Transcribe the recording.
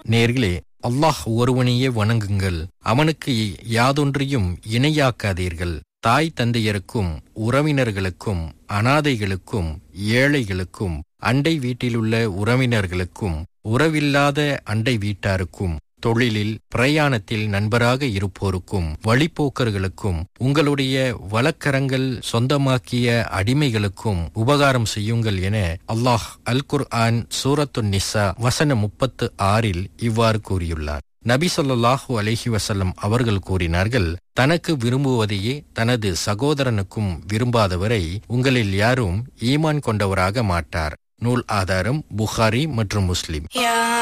நேர்களே அல்லாஹ் ஒருவனையே வணங்குங்கள் அவனுக்கு யாதொன்றையும் இணையாக்காதீர்கள் தாய் தந்தையருக்கும் உறவினர்களுக்கும் அனாதைகளுக்கும் ஏழைகளுக்கும் அண்டை வீட்டிலுள்ள உறவினர்களுக்கும் உறவில்லாத அண்டை வீட்டாருக்கும் தொழிலில் பிரயாணத்தில் நண்பராக இருப்போருக்கும் வழிப்போக்கர்களுக்கும் உங்களுடைய வழக்கரங்கள் சொந்தமாக்கிய அடிமைகளுக்கும் உபகாரம் செய்யுங்கள் என அல்லாஹ் அல் குர்ஆன் சூரத்து நிசா வசன முப்பத்து ஆறில் இவ்வாறு கூறியுள்ளார் நபி சொல்லாஹு அலஹி வசல்லம் அவர்கள் கூறினார்கள் தனக்கு விரும்புவதையே தனது சகோதரனுக்கும் விரும்பாதவரை உங்களில் யாரும் ஈமான் கொண்டவராக மாட்டார் நூல் ஆதாரம் புகாரி மற்றும் முஸ்லிம் يا